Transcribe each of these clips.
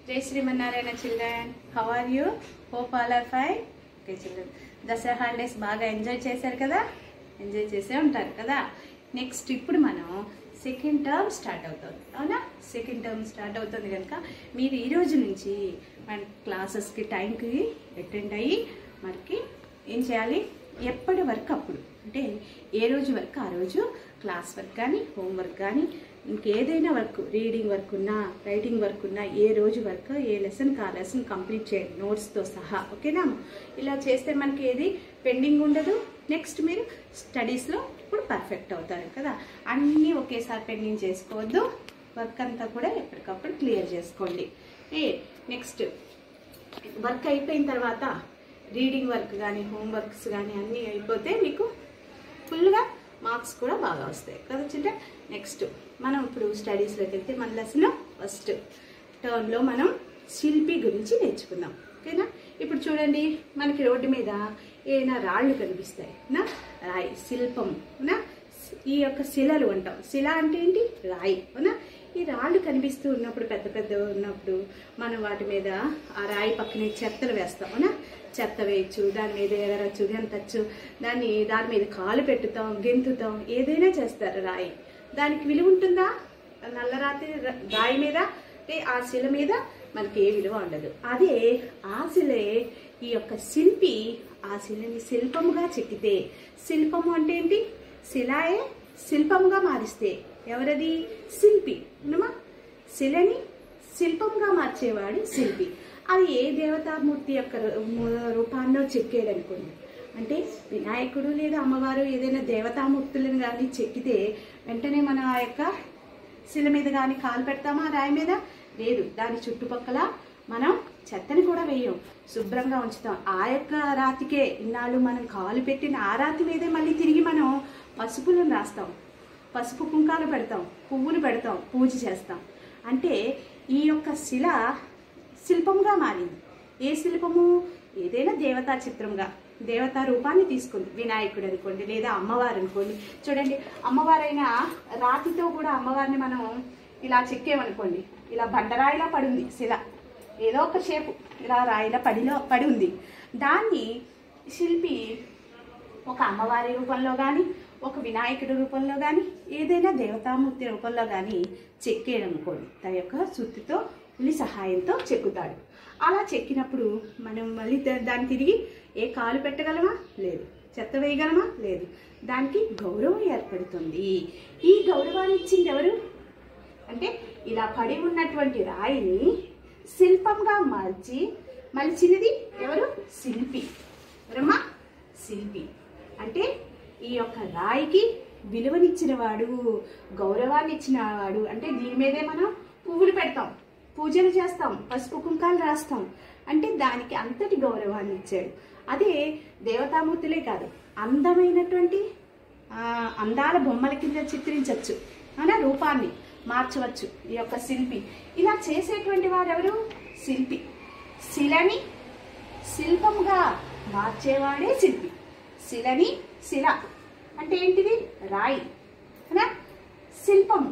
జై Srimannarayana children how are you hope all are fine okay children Dasara holidays బాగా enjoy చేశారు కదా ఎంజాయ్ చేసే ఉంటారు కదా నెక్స్ట్ ఇప్పుడు మనం సెకండ్ టర్మ్ స్టార్ట్ అవుతుంది అవునా సెకండ్ టర్మ్ స్టార్ట్ అవుతుంది కనుక మీరు ఈ రోజు నుంచి మన క్లాసెస్కి టైంకి అటెండ్ అయ్యి మనకి ఏం చేయాలి ఎప్పటి వరకు అప్పుడు అంటే ఏ రోజు వరకు ఆ రోజు క్లాస్ వర్క్ కానీ హోంవర్క్ కానీ ఇంకేదైనా వర్క్ రీడింగ్ వర్క్ ఉన్నా రైటింగ్ వర్క్ ఉన్నా ఏ రోజు వరకు ఏ లెసన్ ఆ లెసన్ కంప్లీట్ చేయండి నోట్స్తో సహా ఓకేనా ఇలా చేస్తే మనకి ఏది పెండింగ్ ఉండదు నెక్స్ట్ మీరు స్టడీస్లో ఇప్పుడు పర్ఫెక్ట్ అవుతారు కదా అన్నీ ఒకేసారి పెండింగ్ చేసుకోవద్దు వర్క్ అంతా కూడా ఎప్పటికప్పుడు క్లియర్ చేసుకోండి ఏ నెక్స్ట్ వర్క్ అయిపోయిన తర్వాత రీడింగ్ వర్క్ కానీ హోంవర్క్స్ కానీ అన్నీ అయిపోతే మీకు ఫుల్గా మార్క్స్ కూడా బాగా వస్తాయి కదా చిల్డ్రన్ నెక్స్ట్ మనం ఇప్పుడు స్టడీస్లోకి వెళ్తే మన లెసన్ ఫస్ట్ టర్మ్లో మనం శిల్పి గురించి నేర్చుకుందాం ఓకేనా ఇప్పుడు చూడండి మనకి రోడ్డు మీద ఏదైనా రాళ్ళు కనిపిస్తాయి నా రాయి శిల్పం నా ఈ యొక్క శిలలు అంటాం శిల అంటే ఏంటి రాయి అవునా ఈ రాళ్ళు కనిపిస్తూ ఉన్నప్పుడు పెద్ద పెద్ద ఉన్నప్పుడు మనం వాటి మీద ఆ రాయి పక్కనే చెత్తలు వేస్తాం అవునా చెత్త వేయచ్చు దాని మీద ఎగరచ్చు గెంతచ్చు దాన్ని దాని మీద కాలు పెట్టుతాం గెంతుతాం ఏదైనా చేస్తారు రాయి దానికి విలువ ఉంటుందా నల్లరాతి ర- రాయి మీద అంటే ఆ శిల మీద మనకి ఏ విలువ ఉండదు అదే ఆ శిలే ఈ యొక్క శిల్పి ఆ శిలని శిల్పముగా చెక్కితే శిల్పము అంటే ఏంటి శిలాయే శిల్పముగా మారిస్తే ఎవరది శిల్పి వినమా శిలని శిల్పంగా మార్చేవాడు శిల్పి అది ఏ దేవతామూర్తి యొక్క రూ- రూపాన్నో చెక్కాడు అనుకోండి అంటే వినాయకుడు లేదా అమ్మవారు ఏదైనా దేవతామూర్తులను కానీ చెక్కితే వెంటనే మనం ఆ యొక్క శిల మీద కానీ కాలు పెడతామా రాయి మీద లేదు దాని చుట్టుపక్కల మనం చెత్తని కూడా వేయం శుభ్రంగా ఉంచుతాం ఆ యొక్క రాతికే ఇన్నాళ్ళు మనం కాలు పెట్టిన ఆ రాతి మీదే మళ్ళీ తిరిగి మనం పసుపులను రాస్తాం పసుపు కుంకాలు పెడతాం పువ్వులు పెడతాం పూజ చేస్తాం అంటే ఈ యొక్క శిల శిల్పంగా మారింది ఏ శిల్పము ఏదైనా దేవతా చిత్రంగా దేవతా రూపాన్ని తీసుకుంది వినాయకుడు అనుకోండి లేదా అమ్మవారు అనుకోండి చూడండి అమ్మవారైన రాతితో కూడా అమ్మవారిని మనం ఇలా చెక్కేమనుకోండి ఇలా బండరాయిలా పడింది శిల ఏదో ఒక షేపు ఇలా రాయిలా పడిలో పడి ఉంది దాన్ని శిల్పి ఒక అమ్మవారి రూపంలో కానీ ఒక వినాయకుడి రూపంలో కానీ ఏదైనా దేవతామూర్తి రూపంలో కానీ చెక్కేయడం అనుకోండి తన యొక్క సుత్తితో ఉలి సహాయంతో చెక్కుతాడు అలా చెక్కినప్పుడు మనం మళ్ళీ దా- దాన్ని తిరిగి ఏ కాలు పెట్టగలమా లేదు చెత్త వేయగలమా లేదు దానికి గౌరవం ఏర్పడుతుంది ఈ గౌరవాన్ని ఇచ్చింది ఎవరు అంటే ఇలా పడి ఉన్నటువంటి రాయిని శిల్పంగా మార్చి మలిచినది ఎవరు శిల్పి ఎవరమ్మా శిల్పి అంటే ఈ యొక్క రాయికి విలువనిచ్చిన వాడు గౌరవాన్ని ఇచ్చిన వాడు అంటే దీని మీదే మనం పువ్వులు పెడతాం పూజలు చేస్తాం పసుపు కుంకాలు రాస్తాం అంటే దానికి అంతటి గౌరవాన్ని ఇచ్చాడు అదే దేవతామూర్తులే కాదు అందమైనటువంటి ఆ, అందాల బొమ్మల కింద చిత్రించవచ్చు అనే రూపాన్ని మార్చవచ్చు ఈ యొక్క శిల్పి ఇలా చేసేటువంటి వారు ఎవరు శిల్పి శిలని శిల్పముగా మార్చేవాడే శిల్పి శిలని శిల అంటే ఏంటిది రాయి కదా శిల్పము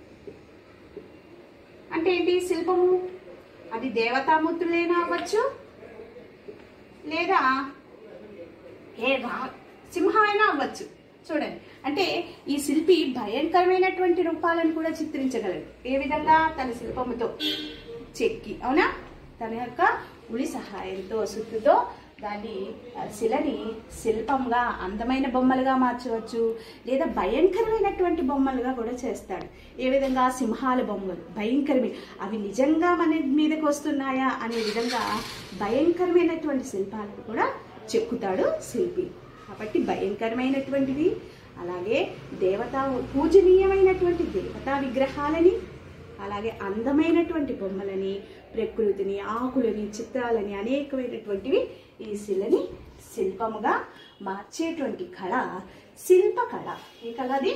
అంటే ఏంటి శిల్పము అది దేవతామూర్తులైనా అవ్వచ్చు లేదా ఏ రా సింహం అయినా అవ్వచ్చు చూడండి అంటే ఈ శిల్పి భయంకరమైనటువంటి రూపాలను కూడా చిత్రించగలడు ఏ విధంగా తన శిల్పముతో చెక్కి అవునా తన యొక్క ఉలి సహాయంతో సుత్తుతో దాన్ని ఆ, శిలని శిల్పంగా అందమైన బొమ్మలుగా మార్చవచ్చు లేదా భయంకరమైనటువంటి బొమ్మలుగా కూడా చేస్తాడు ఏ విధంగా సింహాల బొమ్మలు భయంకరమే అవి నిజంగా మన మీదకి వస్తున్నాయా అనే విధంగా భయంకరమైనటువంటి శిల్పాలను కూడా చెక్కుతాడు శిల్పి కాబట్టి భయంకరమైనటువంటివి అలాగే దేవతా పూజనీయమైనటువంటి దేవతా విగ్రహాలని అలాగే అందమైనటువంటి బొమ్మలని ప్రకృతిని ఆకులని చిత్రాలని అనేకమైనటువంటివి ఈ శిలని శిల్పముగా మార్చేటువంటి కళ శిల్పకళ ఏ కళ అది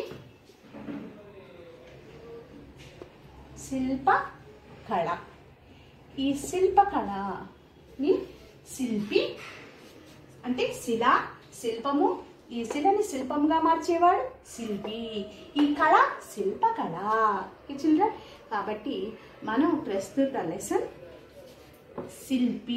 శిల్ప కళ ఈ శిల్పకళని శిల్పి అంటే శిల శిల్పము ఈ శిలని శిల్పంగా మార్చేవాడు శిల్పి ఈ కళ శిల్పకళ చిల్డ్రన్ కాబట్టి మనం ప్రస్తుత లెసన్ శిల్పి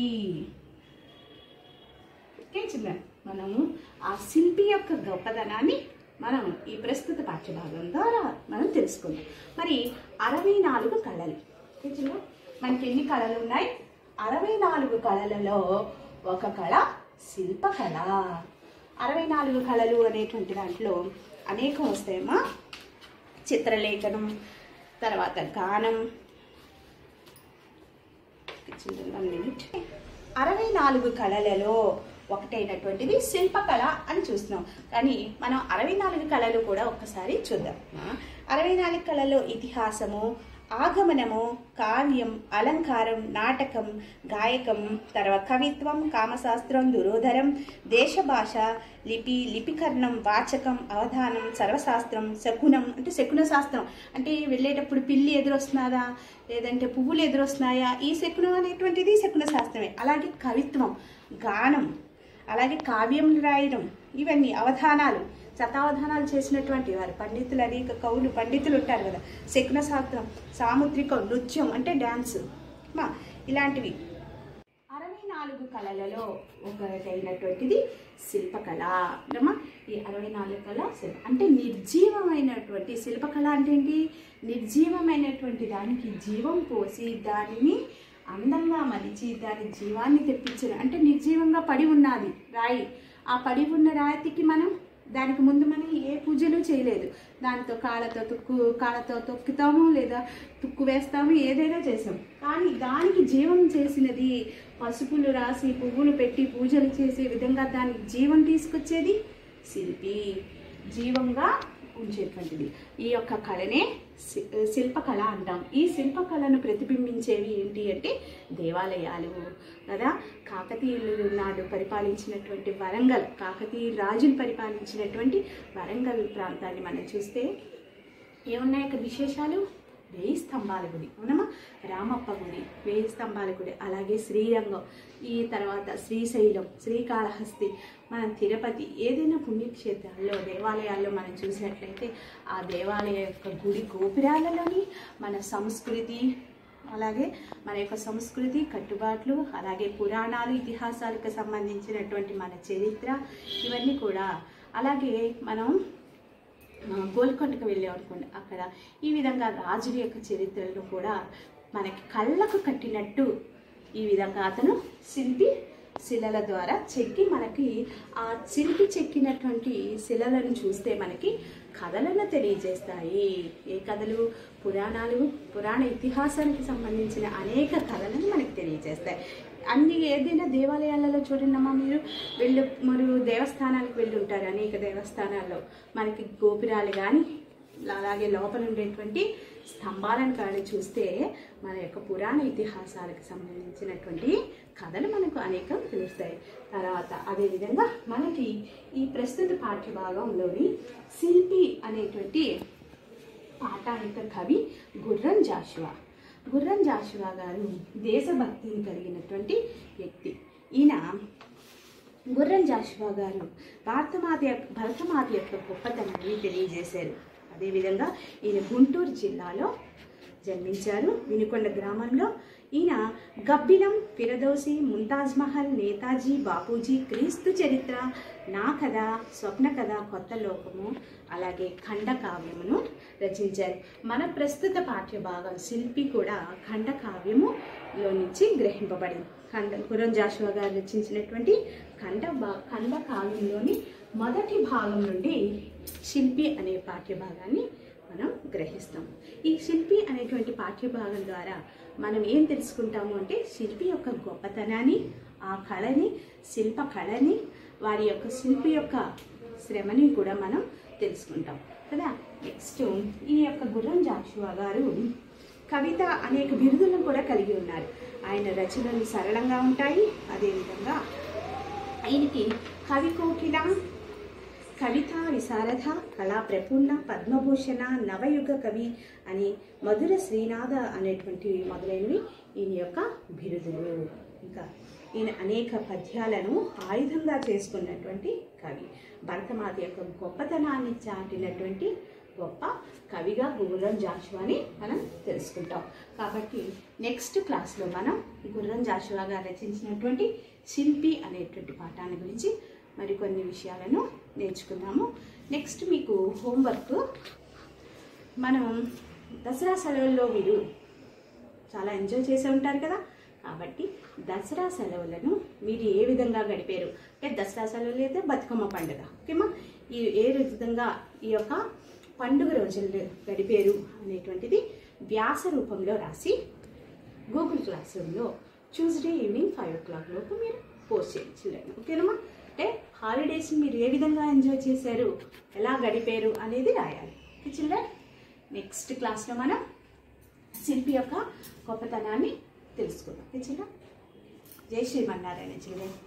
ఓకే చిల్డ్రన్ మనము ఆ శిల్పి యొక్క గొప్పదనాన్ని మనం ఈ ప్రస్తుత పాఠ్యభాగం ద్వారా మనం తెలుసుకుందాం మరి అరవై నాలుగు కళలు ఓకే చిల్డ్రన్ మనకి ఎన్ని కళలు ఉన్నాయి అరవై నాలుగు కళలలో ఒక కళ శిల్పకళ అరవై నాలుగు కళలు అనేటువంటి దాంట్లో అనేకం వస్తాయమ్మా చిత్రలేఖనం తర్వాత గానం వన్ మినిట్ అరవై నాలుగు కళలలో ఒకటైనటువంటిది శిల్పకళ అని చూస్తున్నాం కానీ మనం అరవై నాలుగు కళలు కూడా ఒక్కసారి చూద్దాం అరవై నాలుగు కళలో ఇతిహాసము ఆగమనము కావ్యం అలంకారం నాటకం గాయకం తర్వాత కవిత్వం కామశాస్త్రం దురోధరం దేశభాష లిపి లిపికరణం వాచకం అవధానం సర్వశాస్త్రం శకునం అంటే శకున శాస్త్రం అంటే వెళ్ళేటప్పుడు పిల్లి ఎదురొస్తున్నారా లేదంటే పువ్వులు ఎదురొస్తున్నాయా ఈ శకునం అనేటువంటిది శకున శాస్త్రమే అలాగే కవిత్వం గానం అలాగే కావ్యం రాయడం ఇవన్నీ అవధానాలు శతావధానాలు చేసినటువంటి వారు పండితులు అనేక కవులు పండితులు ఉంటారు కదా శకున శాస్త్రం సాముద్రికం నృత్యం అంటే డ్యాన్స్ మా ఇలాంటివి అరవై నాలుగు కళలలో ఒకటైనటువంటిది శిల్పకళ అమ్మా ఈ అరవై నాలుగు కళ శిల్ప అంటే నిర్జీవమైనటువంటి శిల్పకళ అంటే ఏంటి నిర్జీవమైనటువంటి దానికి జీవం పోసి దానిని అందంగా మలిచి దాని జీవాన్ని తెప్పించిన అంటే నిర్జీవంగా పడి ఉన్నది రాయి ఆ పడి ఉన్న రాతికి మనం దానికి ముందు మనం ఏ పూజలు చేయలేదు దాంతో కాళ్ళతో తుక్కు కాళ్ళతో తొక్కుతాము లేదా తుక్కు వేస్తాము ఏదైనా చేసాం కానీ దానికి జీవం చేసినది పసుపులు రాసి పువ్వులు పెట్టి పూజలు చేసే విధంగా దానికి జీవం తీసుకొచ్చేది శిల్పి జీవంగా ఉంచేటువంటిది ఈ యొక్క కళనే శి- శిల్పకళ అంటాం ఈ శిల్పకళను ప్రతిబింబించేవి ఏంటి అంటే దేవాలయాలు కదా కాకతీయులు నాడు పరిపాలించినటువంటి వరంగల్ కాకతీయ రాజులు పరిపాలించినటువంటి వరంగల్ ప్రాంతాన్ని మనం చూస్తే ఏమున్నాయి అక్కడ విశేషాలు వేయి స్తంభాల గుడి అవునమ్మా రామప్ప గుడి వేయి స్తంభాల గుడి అలాగే శ్రీరంగం ఈ తర్వాత శ్రీశైలం శ్రీకాళహస్తి మనం తిరుపతి ఏదైనా పుణ్యక్షేత్రాల్లో దేవాలయాల్లో మనం చూసినట్లయితే ఆ దేవాలయ యొక్క గుడి గోపురాలలోని మన సంస్కృతి అలాగే మన యొక్క సంస్కృతి కట్టుబాట్లు అలాగే పురాణాలు ఇతిహాసాలకు సంబంధించినటువంటి మన చరిత్ర ఇవన్నీ కూడా అలాగే మనం ఆ, గోల్కొండకు వెళ్ళాం అనుకోండి అక్కడ ఈ విధంగా రాజుల యొక్క చరిత్రలను కూడా మనకి కళ్ళకు కట్టినట్టు ఈ విధంగా అతను శిల్పి శిలల ద్వారా చెక్కి మనకి ఆ శిల్పి చెక్కినటువంటి శిలలను చూస్తే మనకి కథలను తెలియజేస్తాయి ఏ కథలు పురాణాలు పురాణ ఇతిహాసానికి సంబంధించిన అనేక కథలను మనకి తెలియజేస్తాయి అన్ని ఏదైనా దేవాలయాలలో చూడండమ్మా మీరు వెళ్ళి మీరు దేవస్థానాలకు వెళ్ళి ఉంటారు అనేక దేవస్థానాల్లో మనకి గోపురాలు కానీ అలాగే లోపల ఉండేటువంటి స్తంభాలను కానీ చూస్తే మన యొక్క పురాణ ఇతిహాసాలకు సంబంధించినటువంటి కథలు మనకు అనేకం తెలుస్తాయి తర్వాత అదేవిధంగా మనకి ఈ ప్రస్తుత పాఠ్యభాగంలోని శిల్పి అనేటువంటి పాఠానిక కవి గుర్రం జాషువా గుర్రం జాషువా గారు దేశభక్తిని కలిగినటువంటి వ్యక్తి ఈయన గుర్రం జాషువా గారు భారతమాత యొక్క భరతమాత యొక్క గొప్పతనాన్ని తెలియజేశారు అదేవిధంగా ఈయన గుంటూరు జిల్లాలో జన్మించారు వినుకొండ గ్రామంలో ఈయన గబ్బిలం ఫిరదోసి ముంతాజ్ మహల్ నేతాజీ బాపూజీ క్రీస్తు చరిత్ర నా కథ స్వప్న కథ కొత్త లోకము అలాగే ఖండ కావ్యమును రచించారు మన ప్రస్తుత పాఠ్యభాగం శిల్పి కూడా ఖండ కావ్యములో నుంచి గ్రహింపబడింది ఖండ గురం జాషువా గారు రచించినటువంటి ఖండ భా ఖండ కావ్యంలోని మొదటి భాగం నుండి శిల్పి అనే పాఠ్యభాగాన్ని మనం గ్రహిస్తాం ఈ శిల్పి అనేటువంటి పాఠ్యభాగం ద్వారా మనం ఏం తెలుసుకుంటాము అంటే శిల్పి యొక్క గొప్పతనాన్ని ఆ కళని శిల్ప కళని వారి యొక్క శిల్పి యొక్క శ్రమని కూడా మనం తెలుసుకుంటాం కదా నెక్స్ట్ ఈ యొక్క గుర్రం జాషువా గారు కవిత అనేక బిరుదులను కూడా కలిగి ఉన్నారు ఆయన రచనలు సరళంగా ఉంటాయి అదేవిధంగా ఆయనకి కవి కోకిల కవిత విశారద కళా ప్రపూర్ణ పద్మభూషణ నవయుగ కవి అని మధుర శ్రీనాథ అనేటువంటి మొదలైనవి ఈయన యొక్క బిరుదులు ఇంకా ఈయన అనేక పద్యాలను ఆయుధంగా చేసుకున్నటువంటి కవి భరతమాత యొక్క గొప్పతనాన్ని చాటినటువంటి గొప్ప కవిగా గుర్రం జాషువాని మనం తెలుసుకుంటాం కాబట్టి నెక్స్ట్ క్లాస్లో మనం గుర్రం జాషువా గారు రచించినటువంటి శిల్పి అనేటువంటి పాఠాన్ని గురించి మరికొన్ని విషయాలను నేర్చుకుందాము నెక్స్ట్ మీకు హోంవర్క్ మనం దసరా సెలవుల్లో మీరు చాలా ఎంజాయ్ చేసే ఉంటారు కదా కాబట్టి దసరా సెలవులను మీరు ఏ విధంగా గడిపారు అంటే దసరా సెలవులు అయితే బతుకమ్మ పండుగ ఓకేమా ఈ ఏ విధంగా ఈ యొక్క పండుగ రోజులు గడిపారు అనేటువంటిది వ్యాస రూపంలో రాసి గూగుల్ క్లాస్ రూమ్లో Tuesday evening five o'clock లోపు మీరు పోస్ట్ చేయండి చిల్డ్రన్ ఓకేనమ్మా అంటే హాలిడేస్ మీరు ఏ విధంగా ఎంజాయ్ చేశారు ఎలా గడిపారు అనేది రాయాలి ఓకే చిల్డ్రన్ నెక్స్ట్ క్లాస్లో మనం శిల్పి యొక్క గొప్పతనాన్ని తెలుసుకుందాం ఓకే చిల్డ్రన్ జై శ్రీమన్నారాయణ చిల్డ్రన్